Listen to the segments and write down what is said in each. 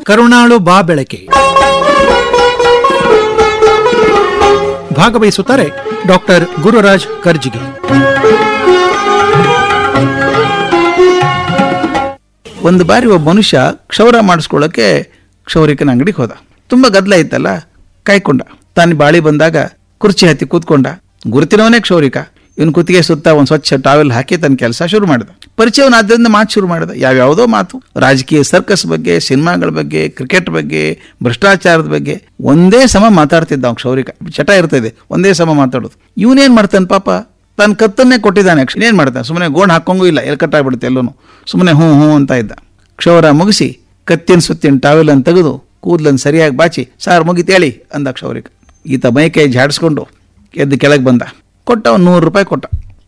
ಕರುಣಾಳು ಬಾ ಬೆಳಕೆ ಭಾಗವಹಿಸುತ್ತಾರೆ ಡಾಕ್ಟರ್ ಗುರುರಾಜ್ ಕರ್ಜಿಗೆ ಒಂದು ಬಾರಿ ಒಬ್ಬ ಮನುಷ್ಯ ಕ್ಷೌರ ಮಾಡಿಸ್ಕೊಳ್ಳೋಕೆ ಕ್ಷೌರಿಕನ ಅಂಗಡಿಗೆ ಹೋದ ತುಂಬಾ ಗದ್ದಲ ಇತ್ತಲ್ಲ ಕಾಯ್ಕೊಂಡ ತಾನು ಬಾಳಿ ಬಂದಾಗ ಕುರ್ಚಿ ಹತ್ತಿ ಕೂತ್ಕೊಂಡ ಗುರುತಿನವನೇ ಕ್ಷೌರಿಕ ಇವನ್ ಕುತ್ತಿಗೆ ಸುತ್ತ ಒಂದು ಸ್ವಚ್ಛ ಟಾವೆಲ್ ಹಾಕಿ ತನ್ನ ಕೆಲಸ ಶುರು ಮಾಡಿದ ಪರಿಚಯವನಾದ್ರಿಂದ ಮಾತು ಶುರು ಮಾಡಿದ ಯಾವ್ಯಾವುದೋ ಮಾತು ರಾಜಕೀಯ ಸರ್ಕಸ್ ಬಗ್ಗೆ ಸಿನಿಮಾಗಳ ಬಗ್ಗೆ ಕ್ರಿಕೆಟ್ ಬಗ್ಗೆ ಭ್ರಷ್ಟಾಚಾರದ ಬಗ್ಗೆ ಒಂದೇ ಸಮ ಮಾತಾಡ್ತಿದ್ದ ಅವ್ನು ಕ್ಷೌರಿಕ ಚಟ ಇರ್ತದೆ ಒಂದೇ ಸಮ ಮಾತಾಡೋದು ಇವನೇನ್ ಮಾಡ್ತಾನೆ ಪಾಪ ತನ್ನ ಕತ್ತನ್ನೇ ಕೊಟ್ಟಿದ್ದಾನೆ ಏನ್ ಮಾಡ್ತಾನೆ ಸುಮ್ಮನೆ ಗೋಣ್ ಹಾಕೊಂಗೂ ಇಲ್ಲ ಎಲ್ಲಿ ಕಟ್ಟಾಗ್ಬಿಡುತ್ತೆ ಎಲ್ಲೂ ಸುಮ್ಮನೆ ಹ್ಞೂ ಹ್ಞೂ ಅಂತ ಇದ್ದ ಕ್ಷೌರ ಮುಗಿಸಿ ಕತ್ತಿನ ಸುತ್ತಿನ ಟಾವೆಲ್ ಅನ್ನು ತೆಗೆದು ಕೂದಲನ್ನು ಸರಿಯಾಗಿ ಬಾಚಿ ಸಾರ್ ಮುಗಿತೇಳಿ ಅಂದ ಕ್ಷೌರಿಕ ಈತ ಮೈಕೈ ಜಾಡಿಸ್ಕೊಂಡು ಎದ್ದು ಕೆಳಗೆ ಬಂದ ಕೊಟ್ಟ ಒಂದು ನೂರು ರೂಪಾಯಿ ಕೊಟ್ಟ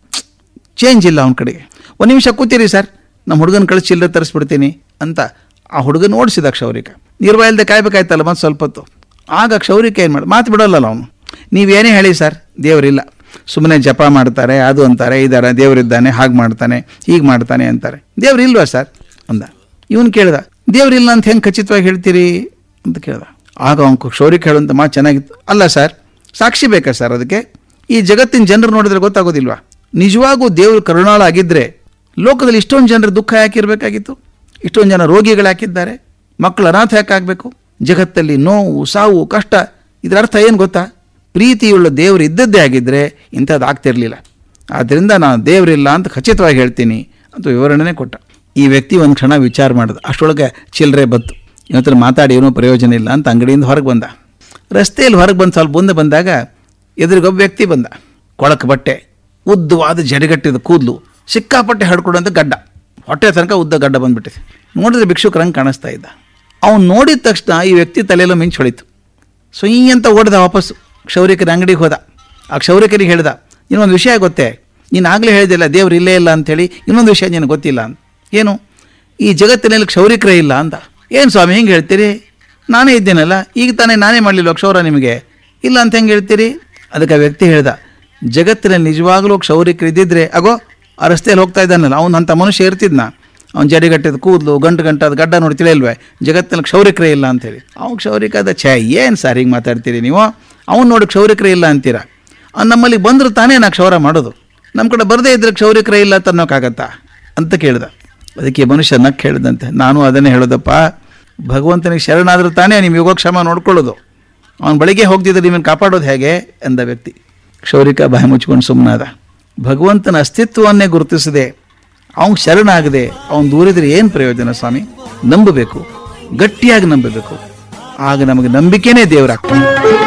ಚೇಂಜ್ ಇಲ್ಲ ಅವನ ಕಡೆಗೆ ಒಂದು ನಿಮಿಷ ಕೂತೀರಿ ಸರ್ ನಮ್ಮ ಹುಡುಗನ ಕಳಿಸಿ ಚಿಲ್ಲರೆ ತರಿಸ್ಬಿಡ್ತೀನಿ ಅಂತ ಆ ಹುಡುಗನ ಓಡಿಸಿದ ಕ್ಷೌರಿಕ ನಿರ್ವ ಇಲ್ಲದೆ ಕಾಯ್ಬೇಕಾಯ್ತಲ್ಲ ಮತ್ತೆ ಸ್ವಲ್ಪ ಹೊತ್ತು ಆಗ ಕ್ಷೌರಿಕ ಏನು ಮಾಡಿ ಮಾತು ಬಿಡೋಲ್ಲ ಅವನು ನೀವೇನೇ ಹೇಳಿ ಸರ್ ದೇವರಿಲ್ಲ ಸುಮ್ಮನೆ ಜಪ ಮಾಡ್ತಾರೆ ಅದು ಅಂತಾರೆ ಇದಾರೆ ದೇವರಿದ್ದಾನೆ ಹಾಗೆ ಮಾಡ್ತಾನೆ ಹೀಗೆ ಮಾಡ್ತಾನೆ ಅಂತಾರೆ ದೇವ್ರಿಲ್ವಾ ಸರ್ ಅಂದ ಇವನು ಕೇಳ್ದ ದೇವ್ರಿಲ್ಲ ಅಂತ ಹೆಂಗೆ ಖಚಿತವಾಗಿ ಹೇಳ್ತೀರಿ ಅಂತ ಕೇಳ್ದ ಆಗ ಅವನು ಕ್ಷೌರಿಕ ಹೇಳುವಂಥ ಮಾತು ಚೆನ್ನಾಗಿತ್ತು ಅಲ್ಲ ಸರ್ ಸಾಕ್ಷಿ ಬೇಕಾ ಸರ್ ಅದಕ್ಕೆ ಈ ಜಗತ್ತಿನ ಜನರು ನೋಡಿದ್ರೆ ಗೊತ್ತಾಗೋದಿಲ್ವಾ ನಿಜವಾಗೂ ದೇವರು ಕರುಣಾಳ ಆಗಿದ್ರೆ ಲೋಕದಲ್ಲಿ ಇಷ್ಟೊಂದು ಜನರ ದುಃಖ ಯಾಕಿರ್ಬೇಕಾಗಿತ್ತು ಇಷ್ಟೊಂದು ಜನ ರೋಗಿಗಳು ಹಾಕಿದ್ದಾರೆ ಮಕ್ಕಳು ಅನಾಥ ಯಾಕಾಗಬೇಕು ಜಗತ್ತಲ್ಲಿ ನೋವು ಸಾವು ಕಷ್ಟ ಇದರ ಅರ್ಥ ಏನು ಗೊತ್ತಾ ಪ್ರೀತಿಯುಳ್ಳ ದೇವರು ಇದ್ದದ್ದೇ ಆಗಿದ್ದರೆ ಇಂಥದ್ದು ಆಗ್ತಿರ್ಲಿಲ್ಲ ಆದ್ದರಿಂದ ನಾನು ದೇವರಿಲ್ಲ ಅಂತ ಖಚಿತವಾಗಿ ಹೇಳ್ತೀನಿ ಅಂತ ವಿವರಣೆ ಕೊಟ್ಟ ಈ ವ್ಯಕ್ತಿ ಒಂದು ಕ್ಷಣ ವಿಚಾರ ಮಾಡಿದ ಅಷ್ಟರೊಳಗೆ ಚಿಲ್ಲರೆ ಬತ್ತು ಇವತ್ತರ ಮಾತಾಡಿ ಏನೂ ಪ್ರಯೋಜನ ಇಲ್ಲ ಅಂತ ಅಂಗಡಿಯಿಂದ ಹೊರಗೆ ಬಂದ ರಸ್ತೆಯಲ್ಲಿ ಹೊರಗೆ ಬಂದು ಸ್ವಲ್ಪ ಮುಂದೆ ಬಂದಾಗ ಎದುರಿಗೊಬ್ಬ ವ್ಯಕ್ತಿ ಬಂದ ಕೊಳಕು ಬಟ್ಟೆ ಉದ್ದವಾದ ಜಡಿಗಟ್ಟಿದ ಕೂದಲು ಸಿಕ್ಕಾಪಟ್ಟೆ ಹಡ್ಕೊಡಂತ ಗಡ್ಡ ಹೊಟ್ಟೆ ತನಕ ಉದ್ದ ಗಡ್ಡ ಬಂದ್ಬಿಟ್ಟಿದೆ ನೋಡಿದ್ರೆ ಭಿಕ್ಷುಕರಂಗೆ ಕಾಣಿಸ್ತಾ ಇದ್ದ ಅವ್ನು ನೋಡಿದ ತಕ್ಷಣ ಈ ವ್ಯಕ್ತಿ ತಲೆಯೆಲ್ಲ ಮಿಂಚು ಹೊಳಿತು ಸೊಯ್ ಅಂತ ಓಡ್ದ ವಾಪಸ್ಸು ಕ್ಷೌರಿಕರ ಅಂಗಡಿಗೆ ಹೋದ ಆ ಕ್ಷೌರಿಕರಿಗೆ ಹೇಳ್ದ ಇನ್ನೊಂದು ವಿಷಯ ಗೊತ್ತೇ ನೀನು ಆಗಲೇ ಹೇಳಿದಿಲ್ಲ ದೇವ್ರು ಇಲ್ಲೇ ಇಲ್ಲ ಅಂಥೇಳಿ ಇನ್ನೊಂದು ವಿಷಯ ನಿನಗೆ ಗೊತ್ತಿಲ್ಲ ಅಂತ ಏನು ಈ ಜಗತ್ತಿನಲ್ಲಿ ಕ್ಷೌರಿಕರೇ ಇಲ್ಲ ಅಂತ ಏನು ಸ್ವಾಮಿ ಹೆಂಗೆ ಹೇಳ್ತೀರಿ ನಾನೇ ಇದ್ದೇನಲ್ಲ ಈಗ ತಾನೇ ನಾನೇ ಮಾಡಲಿಲ್ಲ ಕ್ಷೌರ ನಿಮಗೆ ಇಲ್ಲ ಅಂತ ಹೆಂಗೆ ಹೇಳ್ತೀರಿ ಅದಕ್ಕೆ ಆ ವ್ಯಕ್ತಿ ಹೇಳ್ದ ಜಗತ್ತಿನಲ್ಲಿ ನಿಜವಾಗ್ಲೂ ಕ್ಷೌರಿಕರು ಇದ್ದಿದ್ರೆ ಅಗೋ ಆ ರಸ್ತೆಯಲ್ಲಿ ಹೋಗ್ತಾ ಇದ್ದಾನಲ್ಲ ಅವ್ನು ಅಂಥ ಮನುಷ್ಯ ಇರ್ತಿದ್ನ ಅವ್ನು ಜಡಿಗಟ್ಟಿದ ಕೂದಲು ಗಂಟು ಗಂಟಾದ ಗಡ್ಡ ನೋಡಿ ತಿಳಿಯಲ್ವೇ ಜಗತ್ತಿನಲ್ಲಿ ಕ್ಷೌರಿಕರೇ ಇಲ್ಲ ಅಂತೇಳಿ ಅವ್ನು ಕ್ಷೌರಿಕದ ಛೇ ಏನು ಸರ್ ಹಿಂಗೆ ಮಾತಾಡ್ತೀರಿ ನೀವು ಅವ್ನು ನೋಡಿ ಕ್ಷೌರಿಕರೇ ಇಲ್ಲ ಅಂತೀರಾ ಅವ್ನು ನಮ್ಮಲ್ಲಿ ಬಂದರೂ ತಾನೇ ನಾ ಕ್ಷೌರ ಮಾಡೋದು ನಮ್ಮ ಕಡೆ ಬರದೇ ಇದ್ರೆ ಕ್ಷೌರಿಕರೇ ಇಲ್ಲ ಅಂತ ಅನ್ನೋಕ್ಕಾಗತ್ತಾ ಅಂತ ಕೇಳ್ದ ಅದಕ್ಕೆ ಈ ಮನುಷ್ಯ ನಕ್ ಹೇಳಿದಂತೆ ನಾನು ಅದನ್ನೇ ಹೇಳೋದಪ್ಪ ಭಗವಂತನಿಗೆ ಶರಣಾದರೂ ತಾನೇ ನಿಮ್ಮ ಯೋಗಕ್ಷೇಮ ನೋಡ್ಕೊಳ್ಳೋದು ಅವನು ಬಳಿಗೆ ಹೋಗ್ತಿದ್ರೆ ನಿಮ್ಮನ್ನು ಕಾಪಾಡೋದು ಹೇಗೆ ಎಂದ ವ್ಯಕ್ತಿ ಕ್ಷೌರಿಕ ಬಾಯಿ ಮುಚ್ಕೊಂಡು ಸುಮ್ಮನಾದ ಭಗವಂತನ ಅಸ್ತಿತ್ವವನ್ನೇ ಗುರುತಿಸದೆ ಅವನು ಶರಣಾಗದೆ ಅವನು ದೂರಿದ್ರೆ ಏನು ಪ್ರಯೋಜನ ಸ್ವಾಮಿ ನಂಬಬೇಕು ಗಟ್ಟಿಯಾಗಿ ನಂಬಬೇಕು ಆಗ ನಮಗೆ ನಂಬಿಕೆನೇ ದೇವರಾಗ್ತದೆ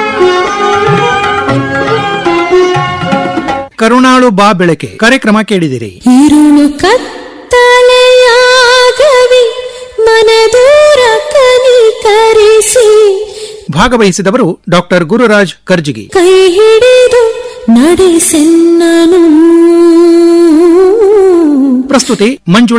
ಕರುಣಾಳು ಬಾ ಬೆಳಕೆ ಕಾರ್ಯಕ್ರಮ ಕೇಳಿದಿರಿ ഇരുളു ಕತ್ತಲೆಯಾಗವಿ ಮನದೂರ ಕನಿಕರಿಸಿ ಭಾಗವಹಿಸಿದವರು ಡಾಕ್ಟರ್ ಗುರುರಾಜ್ ಕರ್ಜಿಗಿ ಕೈ ಹಿಡಿದು ನಡೆಸೆನ್ನನು ಪ್ರಸ್ತುತಿ ಮಂಜುಳಾ